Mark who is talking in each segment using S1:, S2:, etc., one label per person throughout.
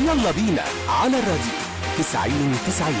S1: يلا بينا على الراديو 90 90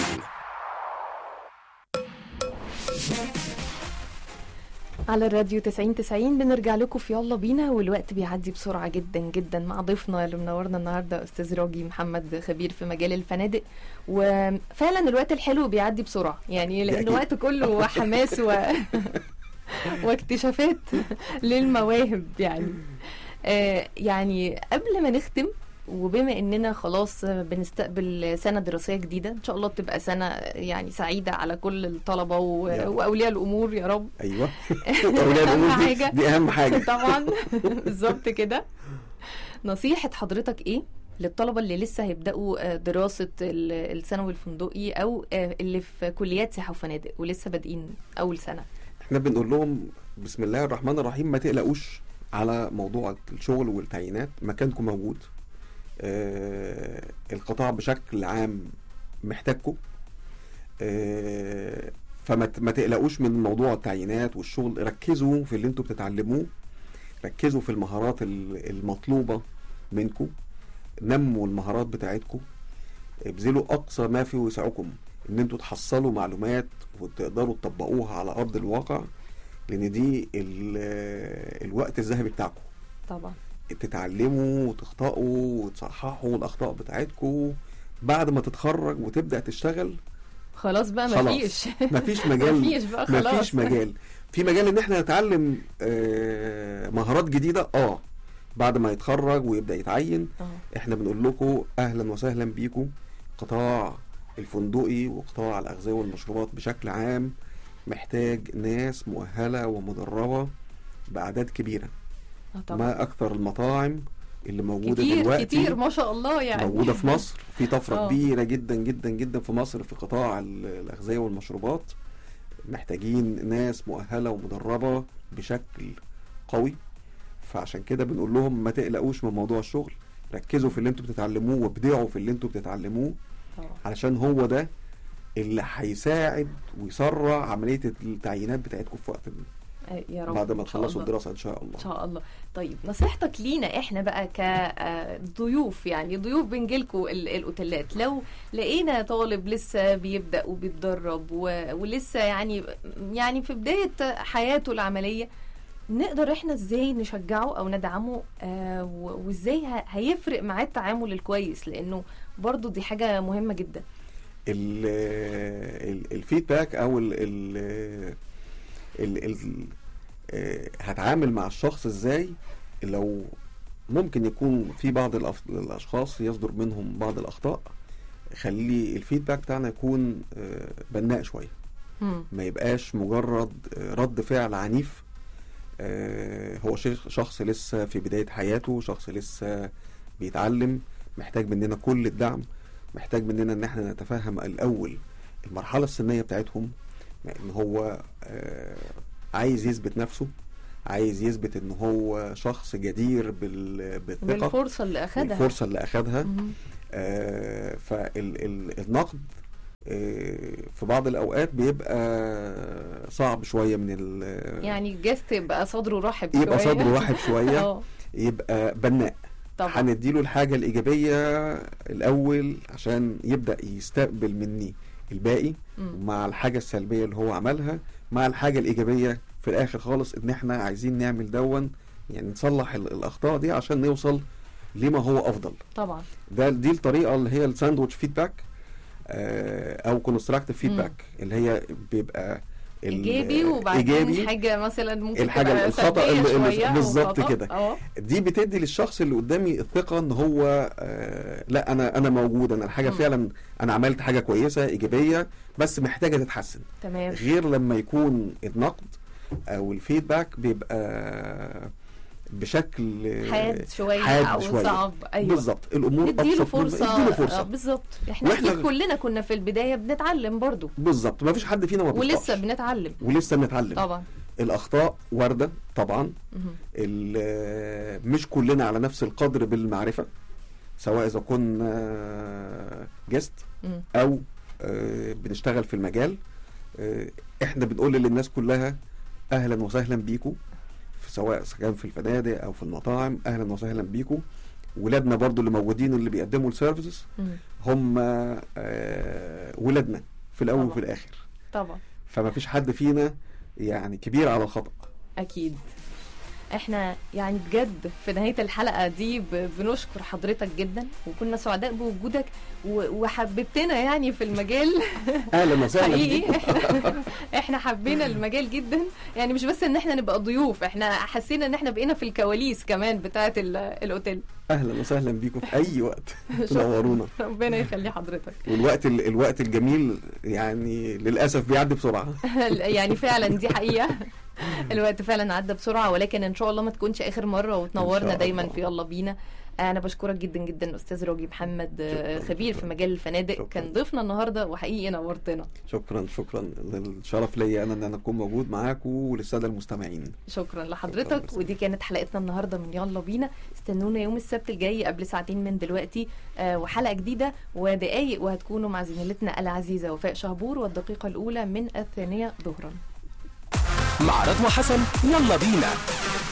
S2: على الراديو 90 90 بنرجع لكم في يلا بينا والوقت بيعدي بسرعة جدا جدا مع ضيفنا اللي منورنا النهارده أستاذ راجي محمد خبير في مجال الفنادق وفعلا الوقت الحلو بيعدي بسرعة يعني لأن
S3: أكيد.
S2: الوقت كله حماس و... واكتشافات للمواهب يعني آه يعني قبل ما نختم وبما اننا خلاص بنستقبل سنه دراسيه جديده ان شاء الله تبقى سنه يعني سعيده على كل الطلبه و...
S3: يا رب.
S2: واولياء الامور يا رب
S3: ايوه اولياء
S2: أهم
S3: الامور دي,
S2: حاجة.
S3: دي اهم حاجه
S2: طبعا بالظبط كده نصيحة حضرتك ايه للطلبة اللي لسه هيبدأوا آه، دراسة ال- الثانوي الفندقي أو آه، اللي في كليات سياحة وفنادق ولسه بادئين أول سنة
S3: احنا بنقول لهم بسم الله الرحمن الرحيم ما تقلقوش على موضوع الشغل والتعيينات مكانكم موجود آه القطاع بشكل عام محتاجكم آه فما ت- ما تقلقوش من موضوع التعيينات والشغل ركزوا في اللي انتوا بتتعلموه ركزوا في المهارات ال- المطلوبة منكم نموا المهارات بتاعتكم ابذلوا اقصى ما في وسعكم ان انتوا تحصلوا معلومات وتقدروا تطبقوها على ارض الواقع لان دي ال- الوقت الذهبي بتاعكم
S2: طبعا
S3: تتعلموا وتخطئوا وتصححوا الاخطاء بتاعتكم بعد ما تتخرج وتبدا تشتغل
S2: خلاص بقى
S3: خلاص.
S2: مفيش
S3: مفيش مجال
S2: مفيش بقى خلاص
S3: مفيش مجال في مجال ان احنا نتعلم آه، مهارات جديده اه بعد ما يتخرج ويبدا يتعين
S2: آه.
S3: احنا بنقول لكم اهلا وسهلا بيكم قطاع الفندقي وقطاع الاغذيه والمشروبات بشكل عام محتاج ناس مؤهله ومدربه باعداد كبيره
S2: آه طبعا
S3: ما اكثر المطاعم اللي موجوده
S2: كتير
S3: دلوقتي
S2: كتير ما شاء الله يعني
S3: موجوده في مصر في طفره
S2: آه.
S3: كبيره جدا جدا جدا في مصر في قطاع ال- الاغذيه والمشروبات محتاجين ناس مؤهله ومدربه بشكل قوي فعشان كده بنقول لهم ما تقلقوش من موضوع الشغل ركزوا في اللي انتوا بتتعلموه وابدعوا في اللي انتوا بتتعلموه
S2: طبعا.
S3: علشان هو ده اللي هيساعد ويسرع عمليه التعيينات بتاعتكم في وقت
S2: آه، يا رب
S3: بعد ما
S2: إن شاء
S3: تخلصوا
S2: الله.
S3: الدراسه ان شاء الله
S2: ان شاء الله طيب نصيحتك لينا احنا بقى كضيوف يعني ضيوف بنجيلكوا ال- الاوتيلات لو لقينا طالب لسه بيبدا وبيتدرب و- ولسه يعني يعني في بدايه حياته العمليه نقدر احنا ازاي نشجعه او ندعمه آه و- وازاي ه- هيفرق معاه التعامل الكويس لانه برضو دي حاجه مهمه جدا
S3: ال- ال- الفيدباك او ال ال ال ال آه، هتعامل مع الشخص ازاي لو ممكن يكون في بعض الأف- الاشخاص يصدر منهم بعض الاخطاء خلي الفيدباك بتاعنا يكون آه، بناء شويه
S2: مم.
S3: ما يبقاش مجرد آه، رد فعل عنيف آه، هو شيخ- شخص لسه في بداية حياته شخص لسه بيتعلم محتاج مننا كل الدعم محتاج مننا ان احنا نتفهم الاول المرحلة السنية بتاعتهم ان هو آه، عايز يثبت نفسه عايز يثبت ان هو شخص جدير بال- بالثقة
S2: بالفرصه اللي اخدها
S3: الفرصة اللي اخدها
S2: مم.
S3: آه، فالنقد في بعض الاوقات بيبقى صعب شويه من ال
S2: يعني الجست يبقى صدره رحب
S3: يبقى
S2: شوية.
S3: صدره واحد شويه
S2: اه
S3: يبقى بناء
S2: طبعا
S3: هنديله الحاجه الايجابيه الاول عشان يبدا يستقبل مني الباقي
S2: مم.
S3: مع الحاجه السلبيه اللي هو عملها مع الحاجه الايجابيه في الاخر خالص ان احنا عايزين نعمل دون يعني نصلح ال- الاخطاء دي عشان نوصل لما هو افضل
S2: طبعا
S3: ده دي الطريقه اللي هي الساندوتش فيدباك آه، او كونستراكتيف فيدباك اللي هي بيبقى ال-
S2: ايجابي وبعدين
S3: ايجابي
S2: حاجه مثلا ممكن
S3: الحاجة
S2: تبقى
S3: الخطأ
S2: سلبية
S3: اللي- اللي-
S2: شوية أو
S3: بالظبط
S2: خطأ.
S3: كده.
S2: اه
S3: دي بتدي للشخص اللي قدامي الثقه ان هو آه لا انا انا موجود انا الحاجه
S2: مم.
S3: فعلا انا عملت حاجه كويسه ايجابيه بس محتاجه تتحسن
S2: تمام
S3: غير لما يكون النقد او الفيدباك بيبقى بشكل آه،
S2: حاد شويه
S3: حاد
S2: او
S3: شوية.
S2: صعب ايوه
S3: بالظبط الامور
S2: نديله
S3: أبسط من-
S2: فرصه
S3: اديله
S2: آه
S3: فرصه
S2: بالظبط احنا
S3: وإحنا-
S2: اكيد كلنا كنا في البدايه بنتعلم برضو
S3: بالظبط ما فيش حد فينا ما
S2: ولسه
S3: بيخطأش.
S2: بنتعلم
S3: ولسه بنتعلم
S2: طبعا
S3: الاخطاء وارده طبعا
S2: مهم.
S3: ال- مش كلنا على نفس القدر بالمعرفه سواء اذا كنا جست
S2: مم.
S3: او آه، بنشتغل في المجال آه، احنا بنقول للناس كلها اهلا وسهلا بيكم في- سواء كان في الفنادق او في المطاعم اهلا وسهلا بيكم ولادنا برضو اللي موجودين اللي بيقدموا السيرفيسز
S2: مم.
S3: هم آه، ولادنا في الاول
S2: طبعا.
S3: وفي الاخر
S2: طبعا
S3: فما فيش حد فينا يعني كبير على الخطأ
S2: اكيد احنا يعني بجد في نهايه الحلقه دي ب- بنشكر حضرتك جدا وكنا سعداء بوجودك و- وحببتنا يعني في المجال
S3: اهلا وسهلا
S2: حقيقي
S3: بيكم.
S2: احنا احنا حبينا المجال جدا يعني مش بس ان احنا نبقى ضيوف احنا حسينا ان احنا بقينا في الكواليس كمان بتاعه ال- الاوتيل
S3: اهلا وسهلا بيكم في اي وقت
S2: شكراً.
S3: تنورونا
S2: ربنا يخلي حضرتك
S3: والوقت ال- الوقت الجميل يعني للاسف بيعدي بسرعه
S2: يعني فعلا دي حقيقه الوقت فعلا عدى بسرعه ولكن ان شاء الله ما تكونش اخر مره
S3: إن
S2: وتنورنا
S3: شاء
S2: دايما
S3: الله.
S2: في يلا بينا انا بشكرك جدا جدا استاذ راجي محمد آه،
S3: شكراً،
S2: خبير في
S3: شكراً.
S2: مجال الفنادق
S3: شكراً.
S2: كان ضيفنا النهارده وحقيقي نورتنا
S3: شكرا شكرا الشرف ليا انا ان انا اكون موجود معاكم وللساده المستمعين
S2: شكرا
S3: شكراً
S2: لحضرتك
S3: جزيلاً.
S2: ودي كانت حلقتنا النهارده من يلا بينا استنونا يوم السبت الجاي قبل ساعتين من دلوقتي آه، وحلقه جديده ودقايق وهتكونوا مع زميلتنا العزيزه وفاء شهبور والدقيقه الاولى من الثانيه ظهرا
S1: مع رضوى حسن يلا بينا